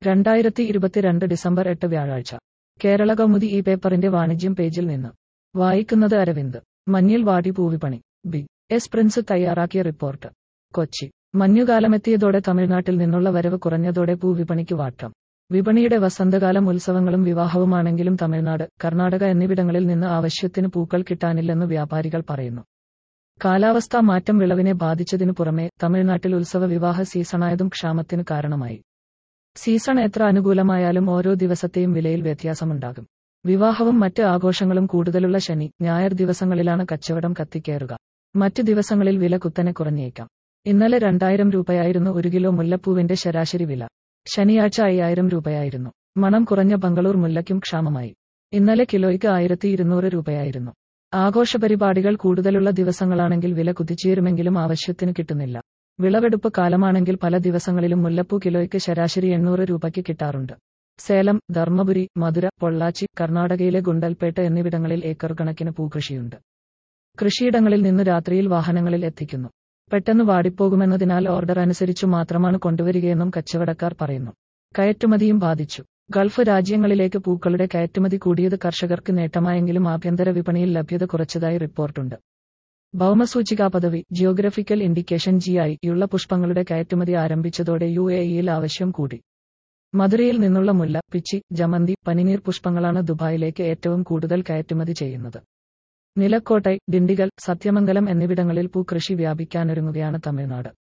രണ്ടായിരത്തി ഇരുപത്തിരണ്ട് ഡിസംബർ എട്ട് വ്യാഴാഴ്ച കേരള കൗമുദി ഈ പേപ്പറിന്റെ വാണിജ്യം പേജിൽ നിന്ന് വായിക്കുന്നത് അരവിന്ദ് മഞ്ഞിൽ വാടി പൂവിപണി ബി എസ് പ്രിൻസ് തയ്യാറാക്കിയ റിപ്പോർട്ട് കൊച്ചി മഞ്ഞുകാലമെത്തിയതോടെ തമിഴ്നാട്ടിൽ നിന്നുള്ള വരവ് കുറഞ്ഞതോടെ പൂവിപണിക്ക് വാട്ടം വിപണിയുടെ വസന്തകാലം ഉത്സവങ്ങളും വിവാഹവുമാണെങ്കിലും തമിഴ്നാട് കർണാടക എന്നിവിടങ്ങളിൽ നിന്ന് ആവശ്യത്തിന് പൂക്കൾ കിട്ടാനില്ലെന്ന് വ്യാപാരികൾ പറയുന്നു കാലാവസ്ഥാ മാറ്റം വിളവിനെ ബാധിച്ചതിനു പുറമെ തമിഴ്നാട്ടിൽ ഉത്സവ വിവാഹ സീസണായതും ക്ഷാമത്തിന് കാരണമായി സീസൺ എത്ര അനുകൂലമായാലും ഓരോ ദിവസത്തെയും വിലയിൽ വ്യത്യാസമുണ്ടാകും വിവാഹവും മറ്റ് ആഘോഷങ്ങളും കൂടുതലുള്ള ശനി ഞായർ ദിവസങ്ങളിലാണ് കച്ചവടം കത്തിക്കേറുക മറ്റു ദിവസങ്ങളിൽ വില കുത്തനെ കുറഞ്ഞേക്കാം ഇന്നലെ രണ്ടായിരം രൂപയായിരുന്നു ഒരു കിലോ മുല്ലപ്പൂവിന്റെ ശരാശരി വില ശനിയാഴ്ച അയ്യായിരം രൂപയായിരുന്നു മണം കുറഞ്ഞ ബംഗളൂർ മുല്ലയ്ക്കും ക്ഷാമമായി ഇന്നലെ കിലോയ്ക്ക് ആയിരത്തി ഇരുന്നൂറ് രൂപയായിരുന്നു ആഘോഷപരിപാടികൾ കൂടുതലുള്ള ദിവസങ്ങളാണെങ്കിൽ വില കുതിച്ചുയരുമെങ്കിലും ആവശ്യത്തിന് കിട്ടുന്നില്ല വിളവെടുപ്പ് കാലമാണെങ്കിൽ പല ദിവസങ്ങളിലും മുല്ലപ്പൂ കിലോയ്ക്ക് ശരാശരി എണ്ണൂറ് രൂപയ്ക്ക് കിട്ടാറുണ്ട് സേലം ധർമ്മപുരി മധുര പൊള്ളാച്ചി കർണാടകയിലെ ഗുണ്ടൽപേട്ട എന്നിവിടങ്ങളിൽ ഏക്കർ കണക്കിന് പൂകൃഷിയുണ്ട് കൃഷിയിടങ്ങളിൽ നിന്ന് രാത്രിയിൽ വാഹനങ്ങളിൽ എത്തിക്കുന്നു പെട്ടെന്ന് വാടിപ്പോകുമെന്നതിനാൽ ഓർഡർ അനുസരിച്ചു മാത്രമാണ് കൊണ്ടുവരികയെന്നും കച്ചവടക്കാർ പറയുന്നു കയറ്റുമതിയും ബാധിച്ചു ഗൾഫ് രാജ്യങ്ങളിലേക്ക് പൂക്കളുടെ കയറ്റുമതി കൂടിയത് കർഷകർക്ക് നേട്ടമായെങ്കിലും ആഭ്യന്തര വിപണിയിൽ ലഭ്യത കുറച്ചതായി റിപ്പോർട്ടുണ്ട് ഭൗമസൂചികാ പദവി ജിയോഗ്രഫിക്കൽ ഇൻഡിക്കേഷൻ ജി ഐ യുള്ള പുഷ്പങ്ങളുടെ കയറ്റുമതി ആരംഭിച്ചതോടെ യു എ ഇയിൽ ആവശ്യം കൂടി മധുരയിൽ നിന്നുള്ള മുല്ല പിച്ചി ജമന്തി പനിനീർ പുഷ്പങ്ങളാണ് ദുബായിലേക്ക് ഏറ്റവും കൂടുതൽ കയറ്റുമതി ചെയ്യുന്നത് നിലക്കോട്ടൈ ഡിണ്ടിഗൽ സത്യമംഗലം എന്നിവിടങ്ങളിൽ പൂക്കൃഷി വ്യാപിക്കാനൊരുങ്ങുകയാണ് തമിഴ്നാട്